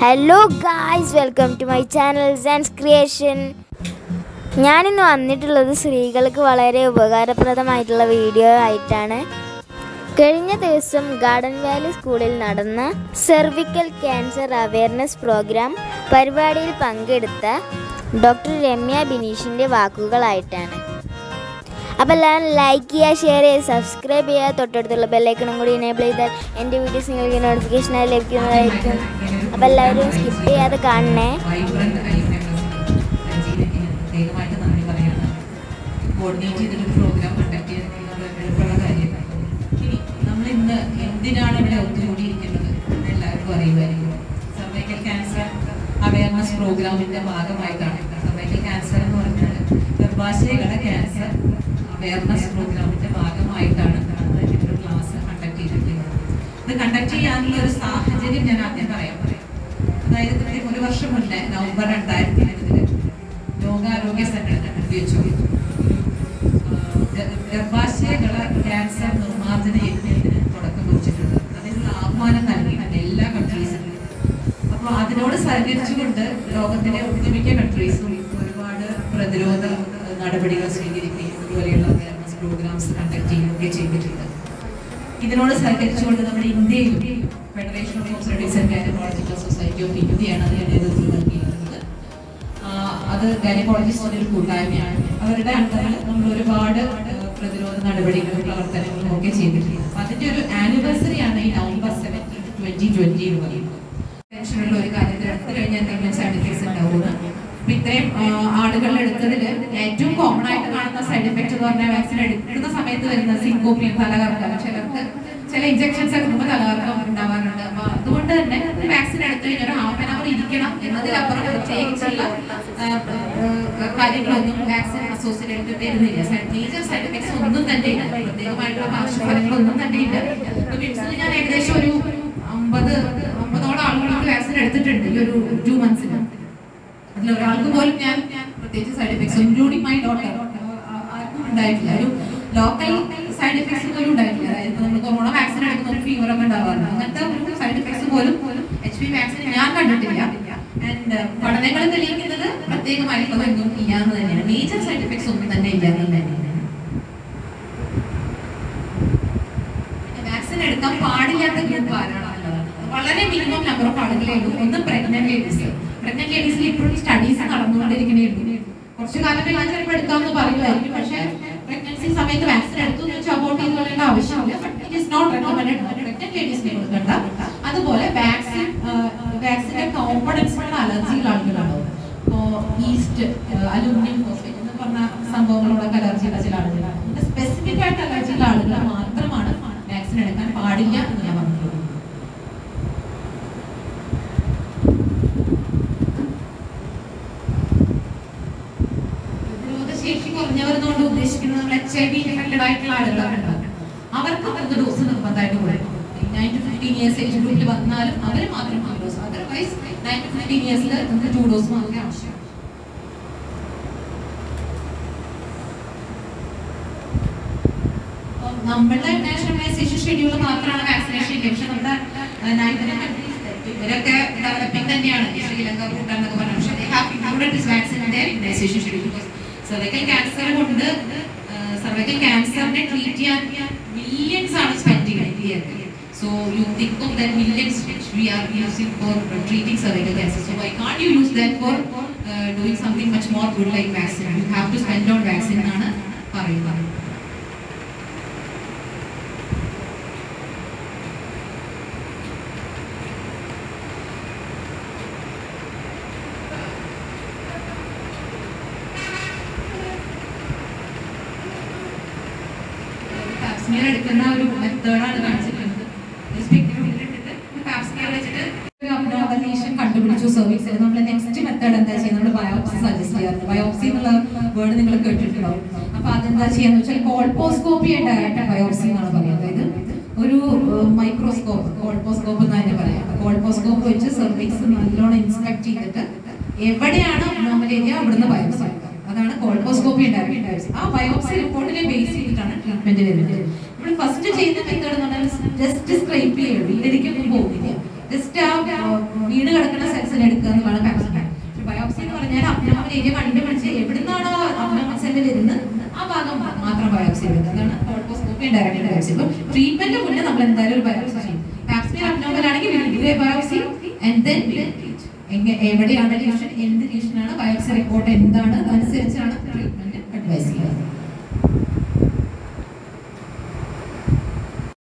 Hello guys welcome to my channel Sans Creation ഞാനിന്ന് വന്നിട്ടുള്ളത് സ്ത്രീകൾക്ക് വളരെ ഉപകാരപ്രദമായിട്ടുള്ള വീഡിയോ ആയിട്ടാണ് കഴിഞ്ഞ ദിവസം ഗാർഡൻ വാലി സ്കൂളിൽ നടന്ന സെർവിക്കൽ ക്യാൻസർ അവയർനെസ് പ്രോഗ്രാം പരിപാടിയിൽ പങ്കെടുത്ത ഡോക്ടർ രമ്യ ബിനീഷിൻ്റെ വാക്കുകളായിട്ടാണ് അപ്പോൾ എല്ലാവരും ലൈക്ക് ചെയ്യുക ഷെയർ ചെയ്യുക സബ്സ്ക്രൈബ് ചെയ്യുക തൊട്ടടുത്തുള്ള ബെല്ലൈക്കണും കൂടി എനേബിൾ ചെയ്താൽ എൻ്റെ വീഡിയോസ് നിങ്ങൾക്ക് നോട്ടിഫിക്കേഷനായി ലഭിക്കുന്നതായിരിക്കും അപ്പോൾ എല്ലാവരും സ്കിപ്പ് ചെയ്യാതെ കാണണേ വൈബ്രന്റ് രഞ്ജീനയ്ക്ക് ഞാൻ പ്രത്യേകമായിട്ട് നന്ദി പറയാണ് കോർഡിനേറ്റ് ചെയ്തിട്ട് പ്രോഗ്രാം കണ്ടക്ട് ചെയ്യുന്നത് എളുപ്പമുള്ള കാര്യമാണ് ഇനി നമ്മൾ ഇന്ന് എന്തിനാണ് ഇവിടെ ഒത്തുകൂടിയിരിക്കുന്നത് എന്ന് എല്ലാവർക്കും അറിയുമായിരിക്കും സർവൈക്കൽ ക്യാൻസർ അവയർനെസ് പ്രോഗ്രാമിന്റെ ഭാഗമായിട്ടാണ് സർവൈക്കൽ ക്യാൻസർ എന്ന് പറഞ്ഞാൽ ഗർഭാശയകളുടെ ക്യാൻസർ അവയർനെസ് പ്രോഗ്രാമിന്റെ ഭാഗമായിട്ടാണ് നമ്മൾ ഇവിടെ ക്ലാസ് കണ്ടക്ട് ചെയ്തിട്ടുള്ളത് ഇത് കണ്ടക്ട് ചെയ്യാനുള്ള ഒരു സാഹചര്യം ഞാൻ ആദ്യം പറയാം പറയാം അതായത് കൃത്യം ഒരു വർഷം മുന്നേ നവംബർ രണ്ടായിരത്തി ഇരുപതില് ലോകാരോഗ്യ സംഘടന നിർദ്ദേശിച്ചു ഗർഭാശയകള ക്യാൻസർ നിർമ്മാർജ്ജന യജ്ഞത്തിന് തുടക്കം കുറിച്ചിട്ടുണ്ട് അതിനുള്ള ആഹ്വാനം നൽകിയിട്ടുണ്ട് എല്ലാ കൺട്രീസിലും അപ്പോൾ അതിനോട് സഹകരിച്ചുകൊണ്ട് ലോകത്തിലെ ഒട്ടുമിക്ക കൺട്രീസും ഒരുപാട് പ്രതിരോധ ഏഹ്, നടപടികൾ സ്വീകരിക്കുകയും ഇതുപോലെയുള്ള അവയർനെസ് പ്രോഗ്രാംസ് കണ്ടക്ട് ചെയ്യുകയൊക്കെ ചെയ്തിട്ടുണ്ട് ഇതിനോട് സഹകരിച്ചുകൊണ്ട് നമ്മുടെ ഇന്ത്യയിൽ federation of observation and gynaecological society of ഇന്ത്യയാണ് അതിന് നേതൃത്വം നൽകിയിരുന്നത് ആ, അത് ഗൈനക്കോളജിസ്റ്റിന്റെ ഒരു കൂട്ടായ്മയാണ് അവരുടെ അണ്ടറിൽ നമ്മൾ ഒരുപാട് ആ, പ്രതിരോധ നടപടികളും പ്രവർത്തനങ്ങളും ഒക്കെ ചെയ്തിട്ടുണ്ട് അപ്പൊ അതിന്റെ ഒരു ആനിവേഴ്സറി ആണ് ഈ നവംബർ സെവൻറ്റീൻ ട്വന്റി ട്വന്റി എന്ന് പറയുന്നത് ടെൻഷനുള്ള ഒരു കാര്യത്തിൽ എടുത്തു കഴിഞ്ഞാൽ എന്തെങ്കിലും സൈഡ് എഫക്ട്സ് ഉണ്ടാവുക അപ്പൊ ഇത്രയും ആ, ആളുകൾ എടുത്തതിൽ ഏറ്റവും കോമൺ ആയിട്ട് കാണുന്ന സൈഡ് എഫക്ട് എന്ന് പറഞ്ഞാൽ വാക്സിൻ എടുക്കുന്ന സമയത്ത് വരുന്ന സിങ്കോപ്പിയും തലകറക്കം ചിലർക്ക് ചില ഇഞ്ചക്ഷൻസ് എടുക്കുമ്പോൾ തലകറക്കം ഉണ്ടാവാറുണ്ട് അപ്പൊ അതുകൊണ്ട് തന്നെ വാക്സിൻ എടുത്തു കഴിഞ്ഞാൽ ഒരു ഹാഫ് ആൻ അവർ ഇരിക്കണം എന്നതിലപ്പുറം പ്രത്യേകിച്ചുള്ള ആ, ആ, കാര്യങ്ങളൊന്നും വാക്സിൻ അസോസിയേറ്റ് വരുന്നില്ല മേജർ സൈഡ് എഫക്ട്സ് ഒന്നും തന്നെ ഇല്ല പ്രത്യേകമായിട്ടുള്ള പാർശ്വഫലങ്ങളൊന്നും തന്നെ ഇല്ല ഇപ്പൊ വിംസിൽ ഞാൻ ഏകദേശം ഒരു അമ്പത് അമ്പതോളം ആളുകൾക്ക് വാക്സിൻ എടുത്തിട്ടുണ്ട് ഈ ഒരു ടു മന്ത്സിന് അതിൽ ഒരാൾക്ക് പോലും ഞാൻ പ്രത്യേകിച്ച് side effects including my daughter ആർക്കും ഉണ്ടായിട്ടില്ല ഒരു ലോക്കൽ സൈഡ് എഫക്ട്സ് പോലും ഉണ്ടായിട്ടില്ല അതായത് നമ്മൾ കൊറോണ വാക്സിൻ എടുക്കുന്ന ഒരു ഫീവർ ഒക്കെ ഉണ്ടാവാറുണ്ട് അങ്ങനത്തെ ഒരു സൈഡ് എഫക്ട്സ് പോലും എച്ച് പി വാക്സിൻ ഞാൻ കണ്ടിട്ടില്ല ആൻഡ് പഠനങ്ങൾ തെളിയിക്കുന്നത് പ്രത്യേകമായിട്ടുള്ളതൊന്നും ഇല്ല എന്ന് തന്നെയാണ് മേജർ സൈഡ് എഫക്ട്സ് ഒന്നും തന്നെ ഇല്ല എന്ന് തന്നെയാണ് വാക്സിൻ എടുക്കാൻ പാടില്ലാത്ത ഗ്രൂപ്പ് ആരാണെന്നുള്ളതാണ് വളരെ മിനിമം നമ്പർ ഓഫ് ആളുകളേ ഉള്ളൂ ഒന്ന് പ്രഗ്നന്റ് ലേഡീസ് പ്രഗ്നന്റ് ലേഡീസിൽ ഇപ്പോഴും സ്റ്റഡീസ് നടന്നുകൊണ്ടിരിക്കണേ ഉള്ളൂ കുറച്ച് കാലം കഴിഞ്ഞാൽ ചിലപ്പോൾ എടുക്കാമെന്ന് പറയുമായിരിക്കും പക്ഷേ പ്രഗ്നൻസി സമയത്ത് വാക്സിൻ എടുത്തു എന്ന് വെച്ചാൽ അബോട്ട് ചെയ്ത് കളയേണ്ട ആവശ്യമില്ല but it is not recommend pregnant ലേഡീസിനെ കൊടുക്കണ്ട അതുപോലെ വാക്സിൻ വാക്സിന്റെ കോമ്പണൻസിനുള്ള അലർജികൾ ആളുകളാണ് ഇപ്പോൾ ഈസ്റ്റ് അലൂമിനിയം ഫോസ്ഫേറ്റ് എന്ന് പറഞ്ഞ സംഭവങ്ങളോടൊക്കെ അലർജിയുള്ള ചില ആളുകളാണ് സ്പെസിഫിക് ആയിട്ട് അലർജിയുള്ള ആളുകൾ മാത്രമാണ് വാക്സിൻ എടുക്കാൻ പാടില്ല എന്ന് ഞാൻ പറഞ്ഞിട്ടുള്ളൂ പ്രതിരോധശേഷി കുറഞ്ഞവരെന്നുകൊണ്ട് ഉദ്ദേശിക്കുന്നത് നമ്മൾ എച്ച് ഐ വി ഇൻഫെക്റ്റഡ് ആയിട്ടുള്ള ആളുകളാണ് അവർക്ക് മൂന്ന് ഡോസ് നിർബന്ധമായിട്ട് കൊടുക്കും nine to fifteen years age ഗ്രൂപ്പിൽ വന്നാലും അവർ മാത്രം മൂന്ന് dose otherwise nine to fifteen ഇയേഴ്സിൽ നമുക്ക് ടു ഡോസ് മാത്രമേ ആവശ്യമുള്ളൂ അപ്പം നമ്മളുടെ നാഷണൽ ഇമ്മ്യൂണൈസേഷൻ ഷെഡ്യൂൾ മാത്രമാണ് വാക്സിനേഷൻ പക്ഷെ നമ്മുടെ നൈബറിംഗ് കൺട്രീസ് ഇവരൊക്കെ ഡെവലപ്പിംഗ് തന്നെയാണ് ഈ ശ്രീലങ്ക ഭൂട്ടാൻ എന്നൊക്കെ പറഞ്ഞു പക്ഷേ they have included this vaccine in their immunization schedule because cervical cancer കൊണ്ട് സർവൈക്കൽ ക്യാൻസറിനെ ട്രീറ്റ് ചെയ്യാൻ മില്യൺസ് ആണ് സ്പെൻഡ് ചെയ്യുന്നത് So you think of that millions which we are using for uh, treating cervical cancer. So why can't you use that for uh, doing something much more good like vaccine? You have to spend on vaccine എന്നാണ് പറയുന്നത്. Pap smear എടുക്കുന്ന ഒരു മെത്തേഡാണ് കാണിച്ചിട്ടുള്ളത് Pap smear വെച്ചിട്ട് അബ്നോർമലൈസേഷൻ കണ്ടുപിടിച്ചു service നമ്മൾ next method എന്താ ചെയ്യുക നമ്മൾ ബയോപ്സി സജസ്റ്റ് ചെയ്യാറുണ്ട് ബയോപ്സി എന്നുള്ള വേർഡ് നിങ്ങൾ കേട്ടിട്ടുണ്ടാവും അപ്പൊ അതെന്താ ചെയ്യാന്ന് വെച്ചാൽ കോൾപോസ്കോപ്പി ആൻഡ് ഡയറക്റ്റ് ബയോപ്സി എന്നാണ് പറയുന്നത് അതായത് ഒരു മൈക്രോസ്കോപ്പ് കോൾപോസ്കോപ്പ് എന്ന് തന്നെ പറയാം കോൾപോസ്കോപ്പ് വെച്ച് സർവീസ് നല്ലോണം ഇൻസ്പെക്ട് ചെയ്തിട്ട് എവിടെയാണ് അബ്നോർമൽ ഏരിയ അവിടുന്ന് ബയോപ്സി എടുക്കുക അതാണ് കോൾപോസ്കോപ്പി ഡയറക്റ്റ് ബയോപ്സി ആ ബയോപ്സി റിപ്പോർട്ടിനെ ബേസ് ചെയ്തിട്ടാണ് ട്രീറ്റ്മെന്റ് വരുന്നത് നമ്മൾ ഫസ്റ്റ് ചെയ്യുന്ന മെത്തേഡ് എന്ന് പറഞ്ഞാൽ ജസ്റ്റ് സ്ക്രൈപ്പ് ചെയ്യുള്ളൂ ഇതിലേക്കൊന്നും പോകുന്നില്ല ജസ്റ്റ് ആ വീട് കിടക്കുന്ന സെൽസിനെ എടുക്കുക എന്നുള്ളതാണ് ബയോപ്സി ബയോപ്സി എന്ന് പറഞ്ഞാൽ അബ്നോമൽ ഏരിയ കണ്ടുപിടിച്ച് എവിടുന്നാണോ അബ്നോമൽ സെല്ല് വരുന്നത് ആ ഭാഗം മാത്രം ബയോപ്സി എടുക്കുക അതാണ് കോൾപ്പോസ്കോപ്പി ഡയറക്റ്റ് ബയോപ്സി ഇപ്പൊ ട്രീറ്റ്മെന്റ് മുന്നേ നമ്മൾ എന്തായാലും ഒരു ബയോപ്സി ചെയ്യും പാപ്സ്മിയർ അബ്നോമൽ ആണെങ്കിൽ ബയോപ്സി ആൻഡ് ദെൻ എങ്ങനെ എവിടെയാണ് ലീഷൻ എന്ത് ലീഷനാണ് ബയോപ്സി റിപ്പോർട്ട് എന്താണ് അതനുസരിച്ചാണ് ട്രീറ്റ്മെന്റ് അഡ്വൈസ് ചെയ്യുന്നത്